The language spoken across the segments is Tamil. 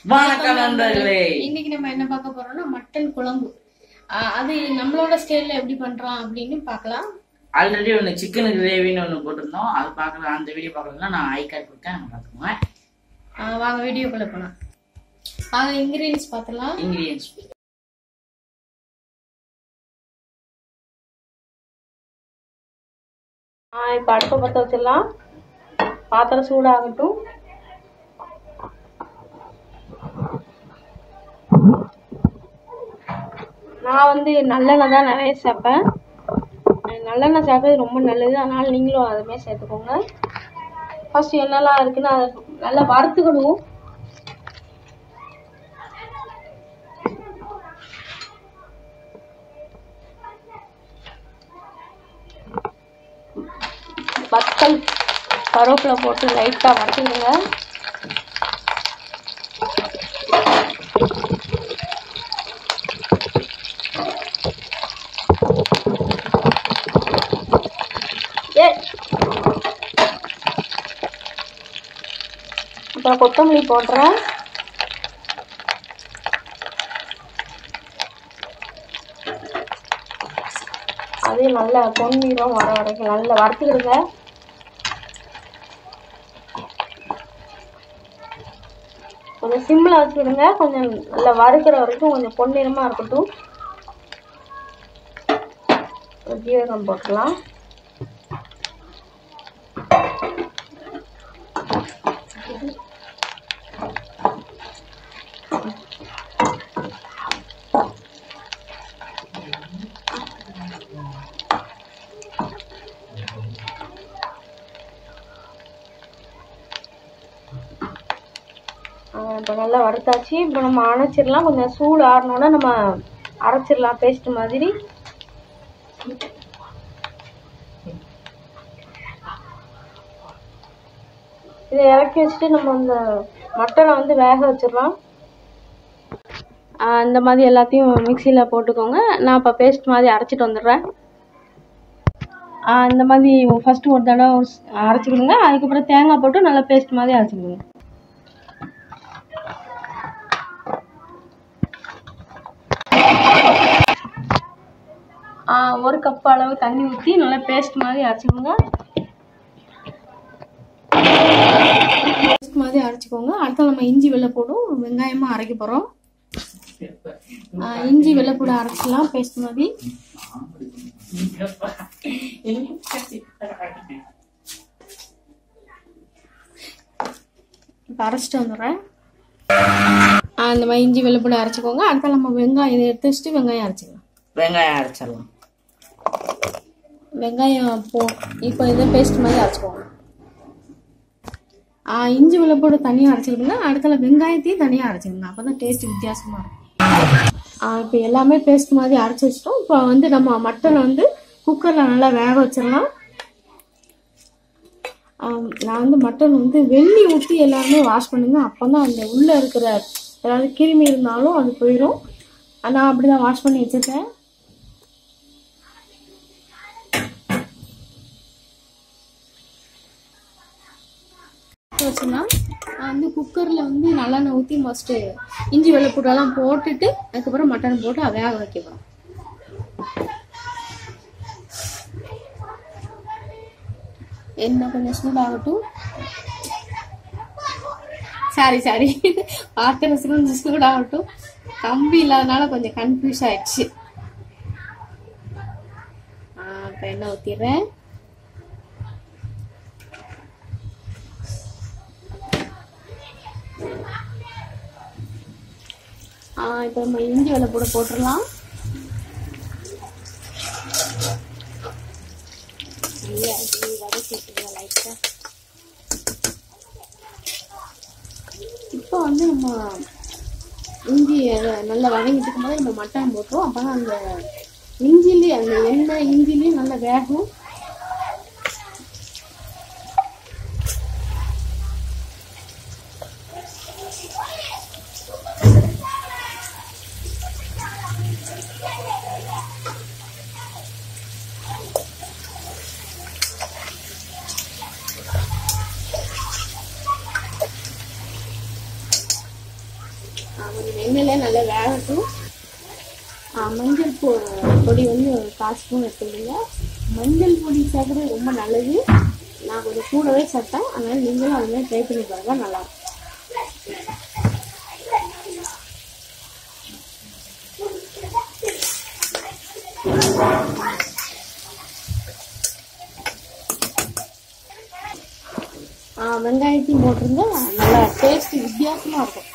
வணக்கம் நண்பர்களே இன்னைக்கு நம்ம என்ன பார்க்க போறோம்னா மட்டன் குழம்பு ஆஹ் அது நம்மளோட ஸ்டைல்ல எப்படி பண்றோம் அப்படின்னு பார்க்கலாம் ஆல்ரெடி ஒன்று சிக்கன் கிரேவின்னு ஒன்று போட்டிருந்தோம் அது பார்க்கலாம் அந்த வீடியோ பார்க்கலாம் நான் ஐ கார்டு கொடுத்தேன் நான் பார்த்துக்குவேன் ஆஹ் வாங்க வீடியோக்குள்ள போலாம் வாங்க இன்கிரீடியன்ஸ் பார்த்தலாம் இன்கிரீடியன்ஸ் இப்போ அடுப்பை பற்ற வச்சிடலாம் பாத்திரம் சூடாகட்டும் நான் வந்து நல்லெண்ணெய் தான் நிறைய சேர்ப்பேன் அஹ் நல்லெண்ணெய் சேர்க்கறது ரொம்ப நல்லது அதனால நீங்களும் அதுமாதிரி சேர்த்துக்கோங்க ஃபர்ஸ்ட் என்னெல்லாம் இருக்குன்னு அதை நல்லா வறுத்துக்கணும் வத்தல் கருவேப்பிலை போட்டு லைட்டாக வறுத்துக்கிடுங்க ஏ அப்புறம் கொத்தமல்லி போடுறேன் அதையும் நல்லா பொன்னிறம் வர வரைக்கும் நல்லா வறுத்துக்கிடுங்க கொஞ்சம் சிம்மில் வச்சுக்கிடுங்க கொஞ்சம் நல்லா வறுக்கிற வரைக்கும் கொஞ்சம் பொன்னிறமாக இருக்கட்டும் ஒரு ஜீரகம் போட்டுக்கலாம் இப்போ நல்லா வறுத்தாச்சு இப்போ நம்ம அணைச்சிடலாம் கொஞ்சம் சூடு ஆறணுன்னா நம்ம அரைச்சிடலாம் பேஸ்ட் மாதிரி இதை இறக்கி வச்சுட்டு நம்ம இந்த மட்டனை வந்து வேக வச்சிடலாம் இந்த மாதிரி எல்லாத்தையும் மிக்சியில் போட்டுக்கோங்க நான் இப்போ பேஸ்ட் மாதிரி அரைச்சிட்டு வந்துடுறேன் இந்த மாதிரி ஃபஸ்ட்டு ஒரு தடவை அரைச்சிக்கிடுங்க அதுக்கப்புறம் தேங்காய் போட்டு நல்லா பேஸ்ட் மாதிரி அரைச்சிக்கிடுங்க ஒரு கப் அளவு தண்ணி ஊற்றி நல்லா பேஸ்ட் மாதிரி அரைச்சிக்கோங்க பேஸ்ட் மாதிரி அரைச்சிக்கோங்க அடுத்து நம்ம இஞ்சி வெள்ளைப்பூடும் வெங்காயமும் அரைக்க போகிறோம் இஞ்சி வெள்ளைப்பூடு அரைச்சிக்கலாம் பேஸ்ட் மாதிரி இப்போ அரைச்சிட்டு வந்துடுறேன் அந்த மாதிரி இஞ்சி வெள்ளைப்பூடு அரைச்சிக்கோங்க அடுத்து நம்ம வெங்காயம் இதை எடுத்து வச்சுட்டு வெங்காயம் அரைச்சிக்கலாம் வெங்காயம் அரைச்சிடலாம் வெங்காயம் போ இப்போ இதை பேஸ்ட் மாதிரி அரைச்சிக்கோங்க ஆ இஞ்சி வெள்ளைப்பூடு தனியாக அரைச்சிக்கிடுங்க அடுத்தல வெங்காயத்தையும் தனியாக அரைச்சிக்கோங்க அப்போ தான் டேஸ்ட் வித்தியாசமாக இருக்கும் ஆ இப்போ எல்லாமே பேஸ்ட் மாதிரி அரைச்சி வச்சிட்டோம் இப்போ வந்து நம்ம மட்டனை வந்து குக்கரில் நல்லா வேக வச்சிடலாம் நான் வந்து மட்டன் வந்து வெண்ணி ஊற்றி எல்லாருமே வாஷ் பண்ணுங்க அப்போ தான் அந்த உள்ளே இருக்கிற ஏதாவது கிருமி இருந்தாலும் அது போயிடும் நான் அப்படி தான் வாஷ் பண்ணி வச்சுருக்கேன் வச்சுன்னா நான் வந்து குக்கரில் வந்து நல்லெண்ணெய் ஊற்றி ஃபஸ்ட்டு இஞ்சி வெள்ளைப்பூடெல்லாம் போட்டுட்டு அதுக்கப்புறம் மட்டன் போட்டு அதை வேக வைக்க போகிறோம் எண்ணெய் கொஞ்சம் சூடாகட்டும் சாரி சாரி பாத்திரம் கொஞ்சம் சூடாகட்டும் கம்பி இல்லாதனால கொஞ்சம் கன்ஃபியூஸ் ஆயிடுச்சு இப்போ எண்ணெய் ஊற்றிடுறேன் இப்போ நம்ம இஞ்சி வெள்ளை கூட போட்டுடலாம் இப்போ வந்து நம்ம இஞ்சி நல்லா வதங்கிட்டு இருக்கும்போது நம்ம மட்டன் போட்டுருவோம் அப்போ தான் அந்த இஞ்சிலேயே அந்த எண்ணெய் இஞ்சிலையும் நல்லா வேகும் எண்ணெயில நல்லா வேகட்டும் ஆ, மஞ்சள் பொ பொடி வந்து ஒரு கால் ஸ்பூன் எடுத்துக்கிடுங்க மஞ்சள் பொடி சேர்க்கறது ரொம்ப நல்லது நான் கொஞ்சம் கூடவே சேர்த்தேன் அதனால நீங்களும் அது மாதிரி ட்ரை பண்ணி பாருங்க நல்லா இருக்கும் ஆ, வெங்காயத்தையும் போட்டிருந்தா நல்லா டேஸ்ட் வித்தியாசமா இருக்கும்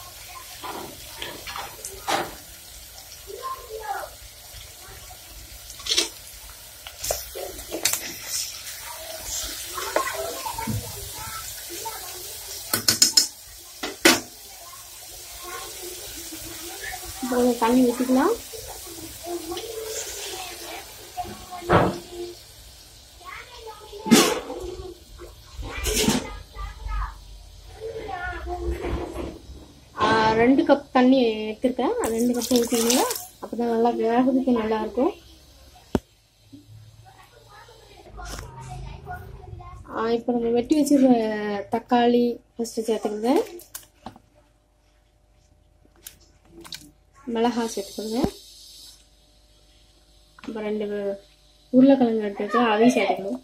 இப்போ கொஞ்சம் தண்ணி ஊற்றிக்கலாம் ஆ, ரெண்டு கப் தண்ணி எடுத்திருக்கேன் அது ரெண்டு கப் ஊற்றிக்கோங்க அப்போ தான் நல்லா வேகிறதுக்கு நல்லா இருக்கும் இப்போ நம்ம வெட்டி வச்சிருக்க தக்காளி ஃபஸ்ட்டு சேர்த்துக்கோங்க மிளகாய் சேர்த்துக்கோங்க அப்புறம் ரெண்டு உருளைக்கிழங்கு எடுத்து வச்சா அதையும் சேர்த்துக்கணும்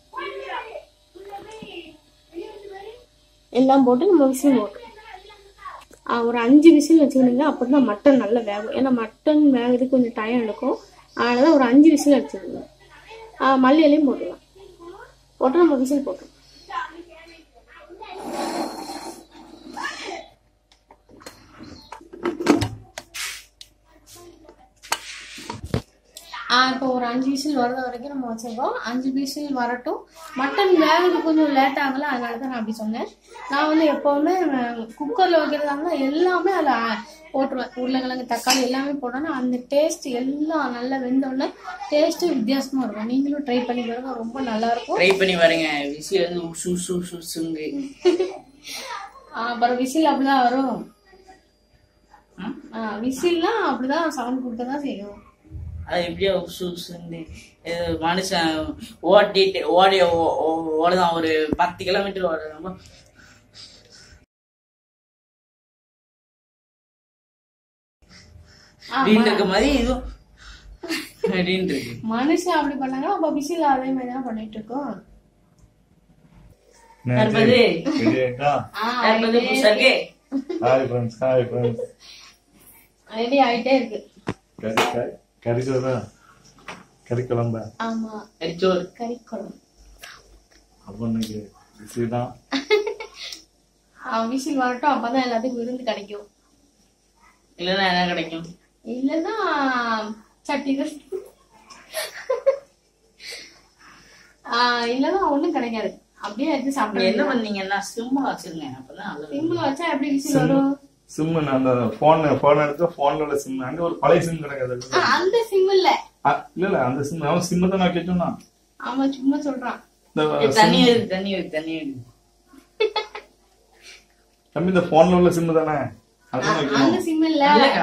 எல்லாம் போட்டு நம்ம விசில் போட்டு ஆ, ஒரு அஞ்சு விசில் வச்சுக்கணுங்க அப்போ தான் மட்டன் நல்லா வேகும் ஏன்னா மட்டன் வேகிறதுக்கு கொஞ்சம் டைம் எடுக்கும் அதனால ஒரு அஞ்சு விசில் வச்சுக்கோங்க ஆ, மல்லி இலையும் போட்டுக்கலாம் போட்டு நம்ம விசில் போட்டுருவோம் ஆ இப்போ ஒரு அஞ்சு விசில் வர்றது வரைக்கும் நம்ம வச்சிருக்கோம் அஞ்சு விசில் வரட்டும் மட்டன் வேகிறது கொஞ்சம் லேட் ஆகல அதனால தான் நான் அப்படி சொன்னேன் நான் வந்து எப்போவுமே குக்கரில் வைக்கிறதா இருந்தால் எல்லாமே அதில் போட்டுருவேன் உருளைக்கிழங்கு தக்காளி எல்லாமே போட்டோன்னா அந்த டேஸ்ட் எல்லாம் நல்லா வெந்தோடனே டேஸ்ட்டு வித்தியாசமாக இருக்கும் நீங்களும் ட்ரை பண்ணி பாருங்க ரொம்ப நல்லா இருக்கும் ட்ரை பண்ணி பாருங்க விசில் வந்து உசு உசு உசு உசுங்கு ஆ, அப்புறம் விசில் அப்படிதான் வரும் ம்? விசில்னா அப்படிதான் சவுண்ட் கொடுக்க தான் செய்யும் அது எப்படியோ உசு உசுன்னு இது மனுஷன் ஓட்டிட்டு ஓடி ஓ- ஓ- ஓடுதான் ஒரு பத்து கிலோமீட்டர் ஓடுறோம் அப்படின்னு இருக்க மாதிரி இதுவும் அப்படின்னு இருக்கு மனுஷன் அப்படி பண்ணாங்கன்னா அப்ப விசில் அதே மாதிரி தான் பண்ணிட்டு இருக்கோம் தற்போது ரெடியாயிட்டா தற்போது புதுசா இருக்கு hi friends hi friends ready ஆயிட்டே இருக்கு கறி கறி கறி சோறா கறி குழம்பா ஆமா கரிச்சோறு கறி குழம்பு அப்போ இன்னைக்கு பிஸி தான் விசில் வரட்டும் அப்பதான் எல்லாத்துக்கும் விருந்து கிடைக்கும் இல்லைன்னா என்ன கிடைக்கும் இல்லன்னா சட்டி தான். ஆஹ் இல்லன்னா ஒண்ணும் கிடைக்காது அப்படியே எடுத்து நீங்க சாப்பிடுங்க என்ன பண்ணீங்கன்னா சிம்மா வச்சிருங்க அப்பதான் நல்லது சிம்ல வச்சா எப்படி விசில் வரும் சிம் அந்த போன் போன் எடுத்தா போன்ல சிம் அங்க ஒரு பழைய சிம் கிடைக்காது ஆ, அந்த சிம் இல்ல அ, இல்ல இல்ல அந்த சிம் அவன் சிம் தான் நான் கேட்டோம்னா அவன் சும்மா சொல்றான் இந்த ஏய், தண்ணி வருது தண்ணி வருது தண்ணி வருது தம்பி இந்த போன்ல உள்ள சிம் தானே அதான் அந்த வைக்கணும் சிம் இல்ல இல்லக்கா.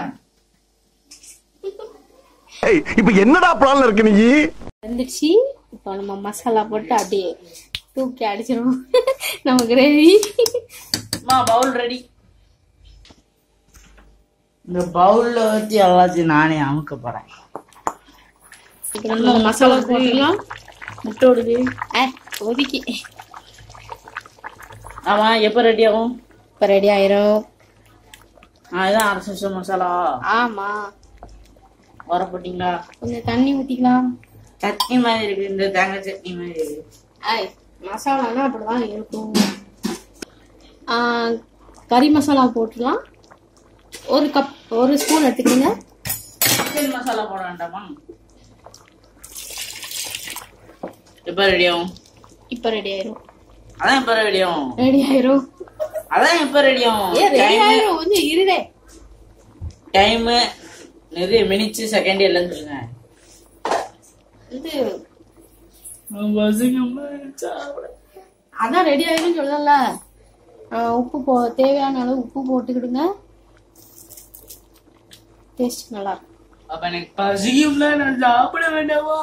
ஏய் இப்ப என்னடா பிளான்ல இருக்கு நீ வந்துடுச்சு இப்போ நம்ம மசாலா போட்டு அப்படியே தூக்கி அடிச்சிடும் நம்ம கிரேவி அம்மா பவுல் ரெடி இந்த பவுல்ல வச்சு எல்லாத்தையும் நானே அமுக்க போறேன் நம்ம மசாலா போட்டுக்கலாம் முட்டை விடுது ஏ ஒதுக்கி ஆமா எப்ப ரெடி ஆகும் இப்போ ரெடி ஆயிரும் அதுதான் அரை நிமிஷம் மசாலா ஆமா வர போட்டீங்களா கொஞ்சம் தண்ணி ஊத்திக்கலாம் சட்னி மாதிரி இருக்கு இந்த தேங்காய் சட்னி மாதிரி இருக்கு ஐய் மசாலானா அப்படிதான் இருக்கும் ஆ, கறி மசாலா போட்டுக்கலாம் ஒரு கப் ஒரு ஸ்பூன் எடுத்துக்கோங்க சிக்கன் மசாலா போட வேண்டாமா எப்ப ரெடி ஆகும் இப்போ ரெடி ஆயிரும் அதான் எப்ப ரெடி ஆகும் ரெடி ஆயிரும் அதான் எப்ப ரெடி ஏ ரெடி ஆகும் ஆயிரும் கொஞ்சம் இருடே டைம் இது மினிட்ஸ் செகண்ட் இல்லைன்னு சொல்லுங்க இது பசிக்குமா? சாப்பிட. அதான் ரெடி ஆயிரும் சொல்லல உப்பு போ தேவையான அளவு உப்பு போட்டுக்கிடுங்க டேஸ்ட் நல்லா இருக்கும் அப்ப எனக்கு பசிக்கும்ல நான் சாப்பிட வேண்டாமா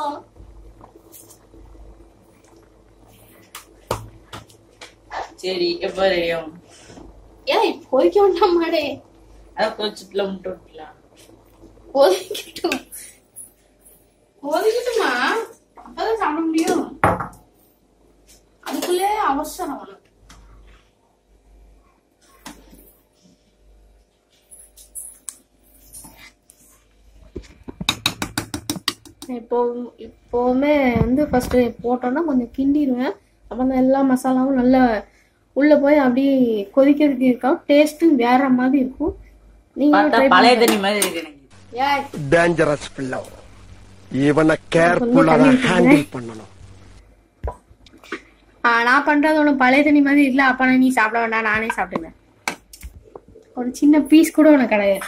சரி எப்ப ரெடி ஆகும் ஏய் பொறிக்க வேண்டாம் மாடே அதான் கொதிச்சுட்டுல முட்டை விட்டுலாம் கொதிக்கட்டும் கொதிக்கட்டுமா அப்பதான் சாப்பிட முடியும் அதுக்குள்ளே அவசரம் உனக்கு இப்போ இப்போவுமே வந்து ஃபர்ஸ்ட் போட்டோன்னா கொஞ்சம் கிண்டிடுவேன் அப்போ அந்த எல்லா மசாலாவும் நல்லா உள்ள போய் அப்படியே கொதிக்கிறதுக்கு இருக்கும் டேஸ்ட்டும் வேற மாதிரி இருக்கும் நீங்க பார்த்தா ட்ரை பழைய தண்ணி மாதிரி இருக்கு எனக்கு ஏன் டேஞ்சரஸ் பிள்ளை இவனை கேர்ஃபுல்லா ஹேண்டில் பண்ணணும் ஆ, நான் பண்றது ஒன்றும் பழைய தண்ணி மாதிரி இல்லை அப்ப நீ சாப்பிட வேண்டாம் நானே சாப்பிட்டுங்க ஒரு சின்ன பீஸ் கூட உனக்கு கிடையாது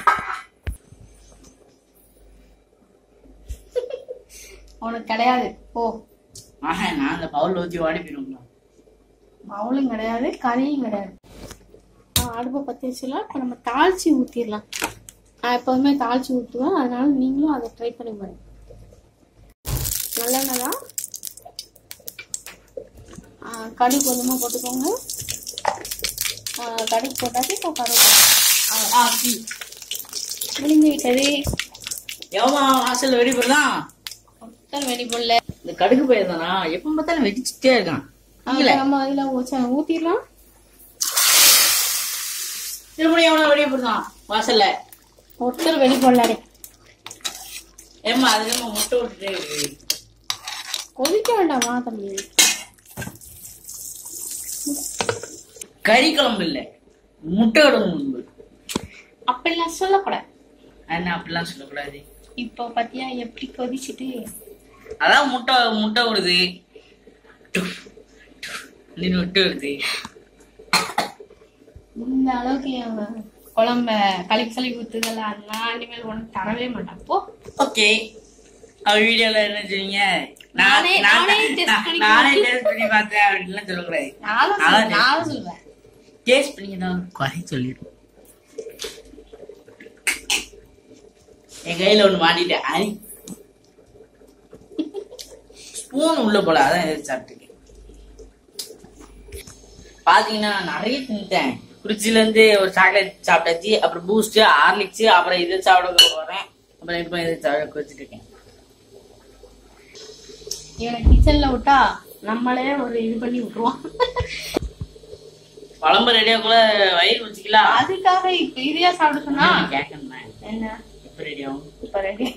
உனக்கு கிடையாது ஓ ஆஹா நான் அந்த பவுல் ஊத்தி ஓடி போயிடும்ல அவளும் கிடையாது கறியும் கிடையாது ஆ, அடுப்பை பற்றி வச்சுலாம் இப்போ நம்ம தாளிச்சு ஊற்றிடலாம் நான் எப்போதுமே தாளிச்சு ஊற்றுவேன் அதனால நீங்களும் அதை ட்ரை பண்ணி பாருங்க நல்லெண்ணெய் தான் ஆ, கடுகு கொஞ்சமாக போட்டுக்கோங்க ஆ, கடுகு போட்டாச்சு இப்போ கருவேப்பிலை ஆ சீ முடிஞ்சு விட்டது எவமா வாசல்ல வெடி போடலாம் ஒத்தல் வெடி போடல இந்த கடுகு பயிர் தானா எப்ப பார்த்தாலும் வெடிச்சுட்டே இருக்கான் இல்ல நம்ம அதில் ஊற்றிடலாம் திருமணம் எவனா வெடிய போடுதான் வாசல்ல ஒத்தல் வெடி போடலாடே ஏமா அதுல நம்ம முட்டை விட்டுட்டே இருக்கு கொதிக்க வேண்டாமா தம்பி கறி குழம்பு இல்ல முட்டை குழம்பு அப்படிலாம் சொல்லக்கூடாது என்ன அப்படிலாம் சொல்லக்கூடாது இப்போ பாத்தியா எப்படி கொதிச்சுட்டு அதான் முட்டை முட்டை விடுது டுஃப், டுஃப், அப்படின்னு முட்டை விடுது இந்த அளவுக்கு என் குழம்ப கலக்கி கலக்கி ஊத்துதல அதெல்லாம் இனிமேல் உனக்கு தரவே மாட்டான் போ ஓகே அவ வீடியோல என்ன சொன்னீங்க நான் நானே- நான் நானே test நான்- பண்ணி நானே டேஸ்ட் பண்ணி பார்த்தேன் அப்படின்லாம் சொல்லக்கூடாது நானும் அதான் சொல்றேன், நானும் சொல்றேன் டேஸ்ட் பண்ணி தான் குறை சொல்லிடும் என் கையில ஒண்ணு மாட்டிட்டேன் அரி ஸ்பூன் உள்ள போல அதான் எதிர்த்து சாப்பிட்டுருக்கேன் பாத்தீங்கன்னா நிறைய தின்ட்டேன் ஃப்ரிட்ஜ்ல இருந்து ஒரு சாக்லேட் சாப்பிட்டாச்சு அப்புறம் பூஸ்ட் ஹார்லிக்ஸ் அப்புறம் இது சாப்பிட போறேன் அப்புறம் இப்போ இது சாப்பிட வச்சுட்டு இருக்கேன் இவனை கிச்சன்ல விட்டா நம்மளே ஒரு இது பண்ணி விட்டுருவான் குழம்பு ரெடியாக்குள்ள வயிறு வச்சுக்கலாம் அதுக்காக இப்ப இதையா சாப்பிட சொன்னா கேட்கணும் என்ன எப்ப ரெடியாகும் இப்ப ரெடி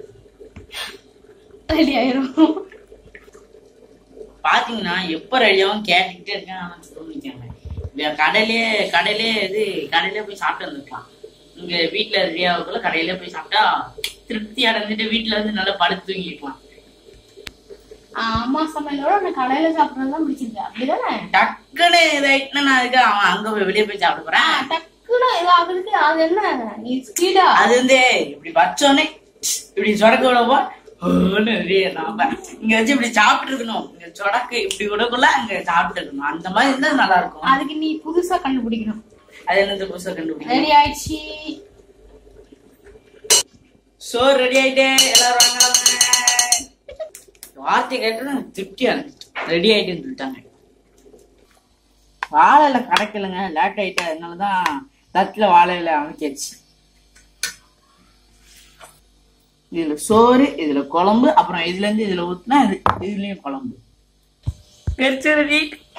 ரெடி ஆயிரும் பாத்தீங்கன்னா எப்ப ரெடியாகும் கேட்டுக்கிட்டே இருக்கேன் ஆனா சொல்ல முடிக்காம கடையிலே கடையிலே இது கடையிலே போய் சாப்பிட்டு வந்துருக்கலாம் இங்க வீட்டுல ரெடி ஆகக்குள்ள கடையில போய் சாப்பிட்டா திருப்தி அடைஞ்சிட்டு வீட்டுல வந்து நல்லா படுத்து தூங்கிக்கலாம் ஆஹ் அம்மா சமையலோட நான் கடையில சாப்பிடறதுதான் பிடிச்சிருக்கு அப்படிதானே டக்குன்னு இதாயிட்டுனா நான் அதுக்கு அவன் அங்க போய் வெளியே போய் சாப்பிட போறேன் ஆஹ் டக்குனு இதாகிறதுக்கு அது என்ன நீ ஸ்பீடா அது வந்து இப்படி வச்சோடனே இப்படி சொடக்க விடப்போ நாம இங்க வச்சு இப்படி சாப்பிட்டு இருக்கணும் இங்க சொடக்கு இப்படி விடக்குள்ள அங்க சாப்பிட்டு இருக்கணும் அந்த மாதிரி இருந்தா நல்லா இருக்கும் அதுக்கு நீ புதுசா கண்டுபிடிக்கணும் அது என்னது புதுசா கண்டுபிடிக்கும் ரெடி ஆயிடுச்சு சோ ரெடி ஆயிட்டே எல்லாரும் வாங்க வாங்க. வார்த்தை கேட்டு திருப்தியா ரெடி ஆயிட்டுன்னு சொல்லிட்டாங்க வாழையில கிடைக்கலங்க லேட் ஆயிட்டு அதனாலதான் தட்டுல வாழையில அமைச்சிருச்சு இதுல சோறு இதுல குழம்பு அப்புறம் இதுல இருந்து இதுல ஊத்துனா இது இதுலயும் குழம்பு பெருச்சு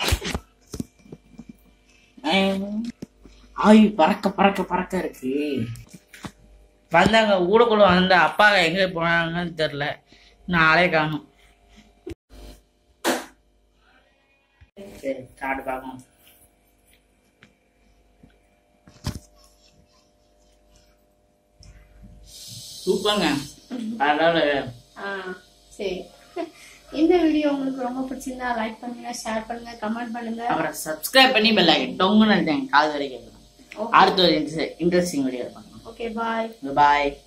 ஆயு பறக்க பறக்க பறக்க இருக்கு வந்தாங்க ஊடக்குள்ள வந்த அப்பா எங்க போனாங்கன்னு தெரியல நாளே காணும் சரி சாப்பிட்டு பார்க்கணும் சூப்பருங்க அதனால ஆஹ் சரி இந்த வீடியோ உங்களுக்கு ரொம்ப பிடிச்சிருந்தா லைக் பண்ணுங்க ஷேர் பண்ணுங்க கமெண்ட் பண்ணுங்க அப்புறம் சப்ஸ்கிரைப் பண்ணி பெல் ஆகி டொங்குன்னு காது வரை கேட்கணும் அடுத்த ஒரு இன்ட்ரெஸ்டிங் வீடியோ பார்க்கணும் ஓகே பாய் பாய்